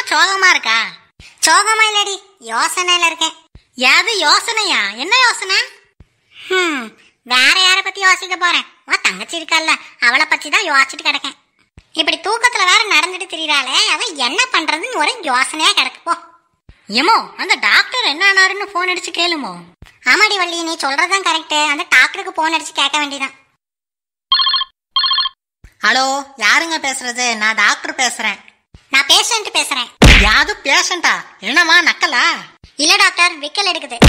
சோகமா இருக்கா சோகமா இல்லடி யோசனையில இருக்கேன் ஏது யோசனையா என்ன யோசனை ஹம் வேற யாரை பத்தி யோசிக்க போறேன் உன் தங்கச்சி இருக்கல்ல அவளை பத்தி தான் யோசிச்சுட்டு கிடக்கேன் இப்படி தூக்கத்துல வேற நடந்துட்டு திரியிறாளே அவன் என்ன பண்றதுன்னு ஒரு யோசனையா கிடக்கு போ ஏமோ அந்த டாக்டர் என்ன ஆனாருன்னு போன் அடிச்சு கேளுமோ ஆமாடி வள்ளி நீ சொல்றதுதான் கரெக்ட் அந்த டாக்டருக்கு போன் அடிச்சு கேட்க வேண்டியதான் ஹலோ யாருங்க பேசுறது நான் டாக்டர் பேசுறேன் நான் பேஷண்ட் பேசுறேன் யாது பேஷண்டா என்னம்மா நக்கலா இல்ல டாக்டர் விக்கல் எடுக்குது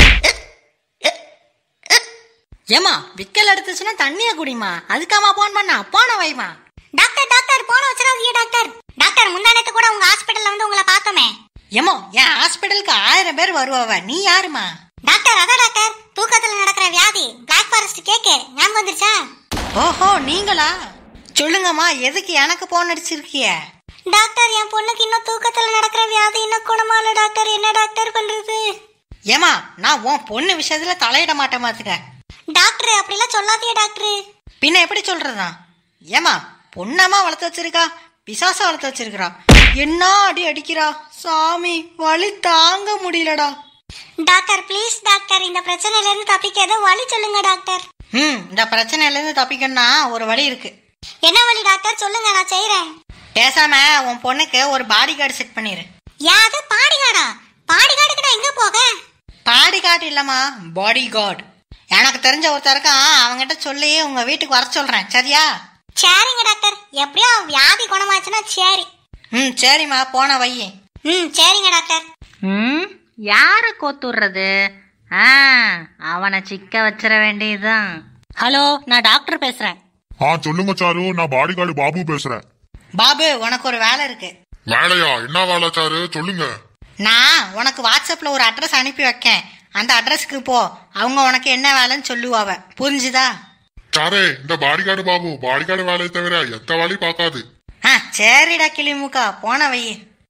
ஏமா விக்கல் எடுத்துச்சுன்னா தண்ணிய குடிமா அதுக்காமா போன் பண்ணா போன வைமா டாக்டர் டாக்டர் போன வச்சிடாதீங்க டாக்டர் டாக்டர் முந்தானத்து கூட உங்க ஹாஸ்பிடல்ல வந்து உங்களை பார்த்தோமே ஏமோ என் ஹாஸ்பிட்டலுக்கு ஆயிரம் பேர் வருவவ நீ யாருமா டாக்டர் அதான் டாக்டர் தூக்கத்துல நடக்கிற வியாதி பிளாக் ஃபாரஸ்ட் கேக்கு ஞாபகம் வந்துருச்சா ஓஹோ நீங்களா சொல்லுங்கம்மா எதுக்கு எனக்கு போன் அடிச்சிருக்கிய டாக்டர் என் பொண்ணுக்கு இன்னும் தூக்கத்துல நடக்கிற வியாதி இன்னும் குணமால டாக்டர் என்ன டாக்டர் பண்றது ஏமா நான் உன் பொண்ணு விஷயத்துல தலையிட மாட்டேன் பாத்துக்க டாக்டர் அப்படிலாம் சொல்லாதீங்க டாக்டர் பின்ன எப்படி சொல்றதா ஏமா பொண்ணாமா வளர்த்து வச்சிருக்கா பிசாசா வளர்த்து வச்சிருக்கிறா என்ன அடி அடிக்கிறா சாமி வலி தாங்க முடியலடா டாக்டர் ப்ளீஸ் டாக்டர் இந்த பிரச்சனையில இருந்து தப்பிக்க ஏதோ வழி சொல்லுங்க டாக்டர் ம் இந்த பிரச்சனையில இருந்து தப்பிக்கணும்னா ஒரு வழி இருக்கு என்ன வழி டாக்டர் சொல்லுங்க நான் செய்யறேன் பேசாம உன் பொண்ணுக்கு ஒரு பாடி கார்டு செட் பண்ணிரு யாது பாடிகாடா பாடிகாடுக்கு நான் எங்க போக பாடி கார்டு இல்லம்மா பாடி கார்டு எனக்கு தெரிஞ்ச ஒருத்தர் இருக்கான் அவங்கிட்ட சொல்லி உங்க வீட்டுக்கு வர சொல்றேன் சரியா சரிங்க டாக்டர் எப்படியோ வியாதி குணமாச்சுன்னா சரி ம் சரிம்மா போன வையே ம் சரிங்க டாக்டர் ம் யார கோத்துடுறது ஆ அவனை சிக்க வச்சிட வேண்டியதுதான் ஹலோ நான் டாக்டர் பேசுறேன் ஆ சொல்லுங்க சாரு நான் பாடிகார்டு பாபு பேசுறேன் பாபு உனக்கு ஒரு வேலை இருக்கு வேலையா என்ன வேலை சாரு சொல்லுங்க நான் உனக்கு வாட்ஸ்அப்ல ஒரு அட்ரஸ் அனுப்பி வைக்கேன் அந்த அட்ரஸ்க்கு போ அவங்க உனக்கு என்ன வேலைன்னு சொல்லுவாவ புரிஞ்சுதா சாரே இந்த பாடிகார்டு பாபு பாடிகார்டு வேலையை தவிர எந்த வேலையும் பார்க்காது ஆ சரிடா கிளிமுக்கா போன வை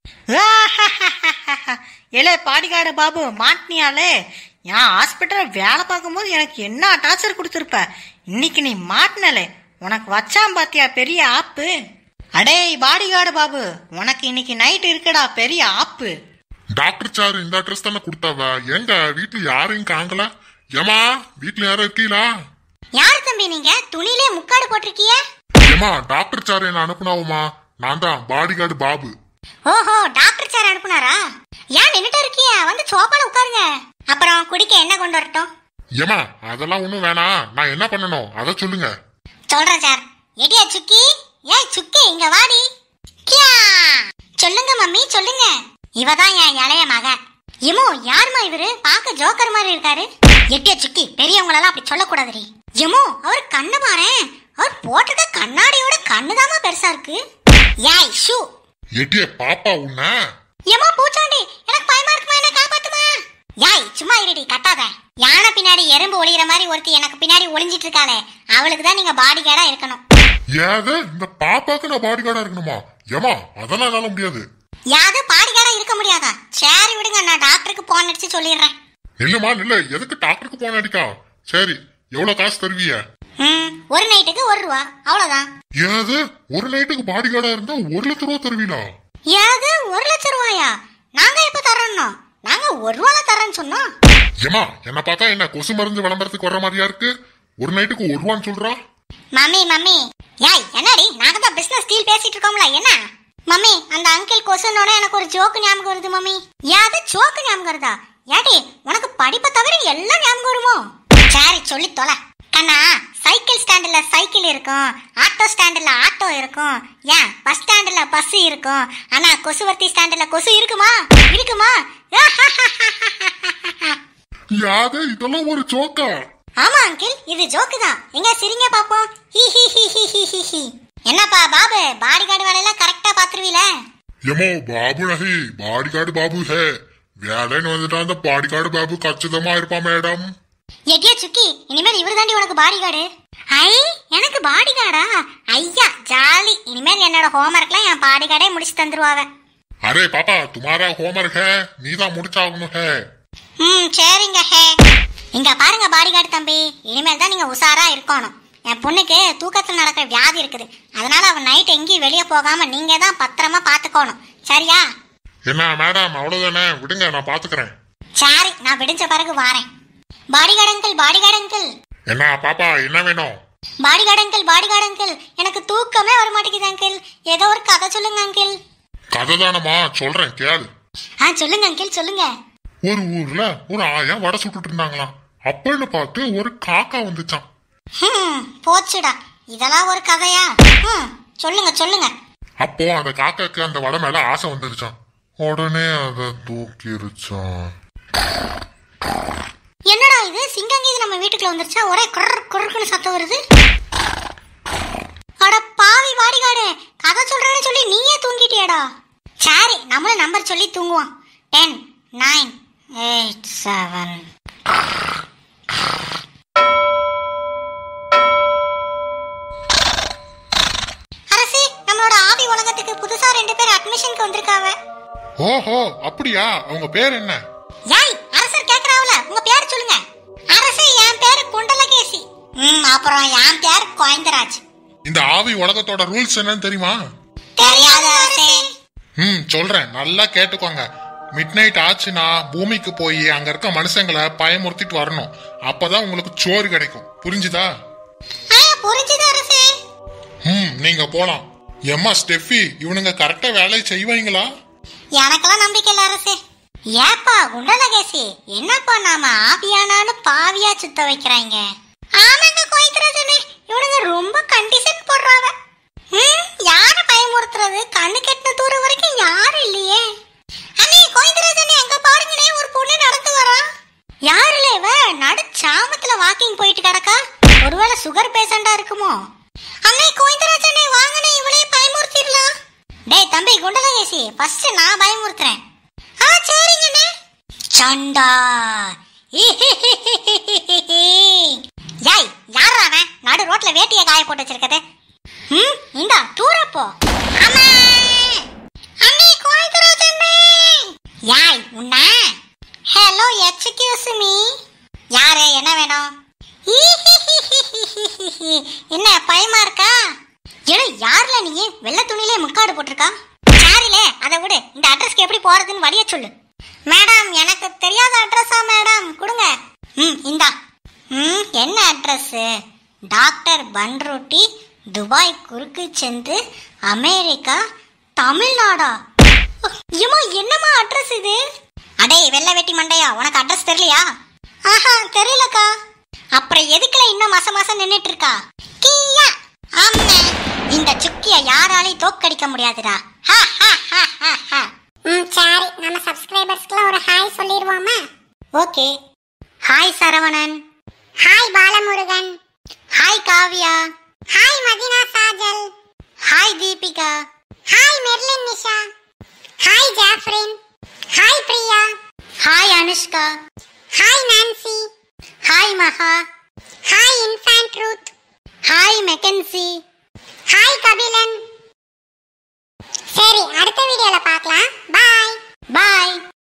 இலே பாடிகாடு பாபு மாட்டினியாலே என் ஹாஸ்பிட்டல் வேலை பார்க்கும்போது எனக்கு என்ன டார்ச்சர் கொடுத்துருப்ப இன்னைக்கு நீ மாட்டினலே உனக்கு வச்சான் பாத்தியா பெரிய ஆப்பு அடேய் பாடிகார்டு பாபு உனக்கு இன்னைக்கு நைட் இருக்குடா பெரிய ஆப்பு டாக்டர் சார் இந்த அட்ரஸ் தானே கொடுத்தாவ எங்க வீட்டுல யாரையும் காங்கல ஏமா வீட்டுல யாரும் இருக்கீங்களா யார் தம்பி நீங்க துணியிலே முக்காடு போட்டிருக்கிய ஏமா டாக்டர் சார் என்ன அனுப்புனாவுமா நான் தான் பாடிகார்டு பாபு ஓஹோ டாக்டர் சார் அனுப்புனாரா ஏன் நின்னுட்டு இருக்கிய வந்து சோபால உட்காருங்க அப்புறம் குடிக்க என்ன கொண்டு வரட்டும் ஏமா அதெல்லாம் ஒண்ணும் வேணாம் நான் என்ன பண்ணணும் அதை சொல்லுங்க சொல்றேன் சார் எடியா சுக்கி ஏய் சுக்கி இங்க வாடி கியா சொல்லுங்க மம்மி சொல்லுங்க இவதான் என் இளைய மக இமோ யாருமா இவரு பார்க்க ஜோக்கர் மாதிரி இருக்காரு எட்டியா சுக்கி பெரியவங்களெல்லாம் அப்படி சொல்லக்கூடாதுரி எமோ அவர் கண்ணு பாரேன் அவர் போட்டிருக்க கண்ணாடியோட கண்ணுதாம்மா பெருசா இருக்கு ஏய் ஷூ எட்டிய பாப்பா உன்ன ஏமா பூச்சாண்டி எனக்கு பயமா இருக்குமா என்ன காப்பாத்துமா யாய் சும்மா இருடி கட்டாத யானை பின்னாடி எறும்பு ஒளிகிற மாதிரி ஒருத்தி எனக்கு பின்னாடி ஒளிஞ்சிட்டு இருக்காளே அவளுக்கு தான் நீங்க பாடி கேடா இருக்கணும் ஏது இந்த பாப்பாக்கு நான் பாடிகார்டா இருக்கணுமா ஏமா அதெல்லாம் என்னால முடியாது யாது பாடி கேடா இருக்க முடியாதா சரி விடுங்க நான் டாக்டருக்கு போன் அடிச்சு சொல்லிடுறேன் நில்லுமா நில்லு எதுக்கு டாக்டருக்கு போன அடிக்கா சரி எவ்வளவு காசு தருவிய ம் ஒரு நைட்டுக்கு ஒரு ரூபா அவ்வளவுதான் ஏது ஒரு நைட்டுக்கு பாடிகார்டா இருந்தா ஒரு லட்ச ரூபா தருவீங்களா ஏது ஒரு லட்சம் ரூபாயா நாங்க எப்ப தரோம்னோ நாங்க ஒரு ரூபால தரேன்னு சொன்னோம் ஏமா என்ன பார்த்தா என்ன கொசு மருந்து விளம்பரத்துக்கு வர்ற மாதிரியா இருக்கு ஒரு நைட்டுக்கு ஒரு ரூபான்னு சொல்றா மம்மி மம்மி யாய் என்னடி நாங்க தான் பிசினஸ் டீல் பேசிட்டு இருக்கோம்ல என்ன மம்மி அந்த அங்கிள் கொசுனோட எனக்கு ஒரு ஜோக்கு ஞாபகம் வருது மம்மி யாது ஜோக்கு ஞாபகம் வருதா ஏடி உனக்கு படிப்பை தவிர எல்லாம் ஞாபகம் வருமோ சரி சொல்லி தொலை கண்ணா சைக்கிள் ஸ்டாண்டுல சைக்கிள் இருக்கும் ஆட்டோ ஸ்டாண்டுல ஆட்டோ இருக்கும் ஏன் பஸ் ஸ்டாண்டுல பஸ் இருக்கும் ஆனா கொசுவர்த்தி ஸ்டாண்டுல கொசு இருக்குமா இருக்குமா யாது இதெல்லாம் ஒரு ஜோக்கா ஆமா அங்கிள் இது ஜோக்கு தான் எங்க சிரிங்க பாப்போம் ஹி ஹி ஹி ஹி ஹி ஹி ஹி என்னப்பா பாபு பாடி கார்டு வேலையெல்லாம் கரெக்டா பாத்துருவீல ஏமோ பாபு நகி பாடிகார்டு பாபு ஹே வேலைன்னு வந்துட்டா அந்த பாடிகார்டு பாபு கச்சிதமா இருப்பா மேடம் எட்டியா சுக்கி இனிமேல் இவர் தாண்டி உனக்கு பாடி கார்டு ஐ எனக்கு பாடி கார்டா ஐயா ஜாலி இனிமேல் என்னோட ஹோம்ஒர்க்லாம் என் பாடி கார்டே முடிச்சு தந்துருவாங்க அரே பாப்பா துமாரா ஹோம்ஒர்க் ஹே நீதான் முடிச்சாகணும் ஹே ம் சரிங்க ஹே இங்க பாருங்க பாடி கார்டு தம்பி இனிமேல் தான் நீங்க உஷாரா இருக்கணும் என் பொண்ணுக்கு தூக்கத்தில் நடக்கிற வியாதி இருக்குது அதனால அவன் நைட் எங்கேயும் வெளியே போகாம நீங்க தான் பத்திரமா பாத்துக்கணும் சரியா என்ன மேடம் அவ்வளவுதானே விடுங்க நான் பாத்துக்கிறேன் சரி நான் விடிஞ்ச பிறகு வாரேன் பாடிகார்டு அங்கிள் பாடிகார்டு அங்கிள் என்ன பாப்பா என்ன வேணும் பாடிகார்டு அங்கிள் பாடிகார்டு அங்கிள் எனக்கு தூக்கமே வர மாட்டேங்குது அங்கிள் ஏதோ ஒரு கதை சொல்லுங்க அங்கிள் கதை தானம்மா சொல்றேன் கேளு ஆ சொல்லுங்க அங்கிள் சொல்லுங்க ஒரு ஊர்ல ஒரு ஆயா வடை சுட்டுட்டு இருந்தாங்களாம் அப்பன்னு பார்த்து ஒரு காக்கா வந்துச்சான் ஹம், போச்சுடா இதெல்லாம் ஒரு கதையா ஹம், சொல்லுங்க சொல்லுங்க அப்போ அந்த காக்காக்கு அந்த வடை மேல ஆசை வந்துருச்சான் உடனே அதை தூக்கிருச்சான் என்னடா இது சிங்கங்கீது நம்ம வீட்டுக்குள்ள வந்துருச்சா ஒரே குர் குறுக்குன்னு சத்தம் வருது அட பாவி வாடிகாடு கதை சொல்றேன்னு சொல்லி நீயே தூங்கிட்டியாடா சரி நம்மளும் நம்பர் சொல்லி தூங்குவோம் டென் நைன் எயிட் செவன் அரசி நம்மளோட ஆவி உலகத்துக்கு புதுசா ரெண்டு பேர் அட்மிஷனுக்கு வந்திருக்காங்க ஓஹோ அப்படியா அவங்க பேர் என்ன யாய் அரசர் கேக்குறாவுல உங்க பேர் சொல்லுங்க அரசே என் பேரு குண்டலகேசி ம் அப்புறம் என் பேர் கோயந்தராஜ் இந்த ஆவி உலகத்தோட ரூல்ஸ் என்னன்னு தெரியுமா தெரியாது அரசே ம் சொல்றேன் நல்லா கேட்டுக்கோங்க மிட் நைட் ஆச்சுன்னா பூமிக்கு போய் அங்க இருக்க மனுஷங்களை பயமுறுத்திட்டு வரணும் அப்பதான் உங்களுக்கு சோறு கிடைக்கும் புரிஞ்சுதா ஆ புரிஞ்சுது அரசே ம் நீங்க போலாம் எம்மா ஸ்டெஃபி இவனுங்க கரெக்டா வேலையை செய்வாங்களா எனக்கெல்லாம் நம்பிக்கை இல்ல அரசே ஏப்பா குண்டலகேசி என்னப்பா நாம ஆவியானான்னு பாவியா சுத்த வைக்கிறாங்க ஆமாங்க கோயந்தராஜனே இவனுங்க ரொம்ப கண்டிஷன் போடுறாவ ம் யார பயமுறுத்துறது கண்ணு கெட்டின தூரம் வரைக்கும் யாரும் இல்லையே அண்ணே கோயந்தராஜனே அங்க பாருங்கனே ஒரு பொண்ணு நடந்து வரா யாருல இவ நடு சாமத்துல வாக்கிங் போயிட்டு கிடக்கா ஒருவேளை சுகர் பேஷண்டா இருக்குமோ அண்ணே கோயந்தராஜனே வாங்கனே இவளே பயமுறுத்திடலாம் டேய் தம்பி குண்டலகேசி ஃபர்ஸ்ட் நான் பயமுறுத்துறேன் ஆ சரிங்கண்ணே சண்டா யாய் யாரா அவன் நடு ரோட்ல வேட்டிய காய போட்டு வச்சிருக்கது ம் இந்தா தூர போ அம்மா அண்ணே கோயந்தராஜண்ணே யாய் உன்ன ஹலோ எக்ஸ்கியூஸ் மீ யாரு என்ன வேணும் என்ன பயமா இருக்கா ஏடா யார்ல நீ வெள்ளை துணியிலே முக்காடு போட்டிருக்கா சாரிலே அதை விடு இந்த அட்ரஸ்க்கு எப்படி போறதுன்னு வழிய சொல்லு மேடம் எனக்கு தெரியாத அட்ரஸா மேடம் கொடுங்க ம் இந்தா ம் என்ன அட்ரஸ் டாக்டர் பன்ருட்டி துபாய் குறுக்கு செந்து அமெரிக்கா தமிழ்நாடா ஏமா என்னம்மா அட்ரஸ் இது அடே வெள்ளை வெட்டி மண்டையா உனக்கு அட்ரஸ் தெரியலையா ஆஹா தெரியலக்கா அப்புறம் எதுக்குல இன்னும் மாசம் மாசம் நின்னுட்டு இருக்கா கீயா ஆமா இந்த சுக்கிய யாராலையும் தோக்கடிக்க முடியாதுடா ஹா ஹா ஹா ஹா ஹா ம் சரி நம்ம சப்ஸ்கிரைபர்ஸ்க்குலாம் ஒரு ஹாய் சொல்லிடுவோமா okay hi Saravanan hi Balamurugan hi Kavya hi Madina Sajal hi Deepika hi Merlin Nisha hi Jafrin hi Priya hi Anushka hi Nancy hi Maha hi Infant Ruth hi McKinsey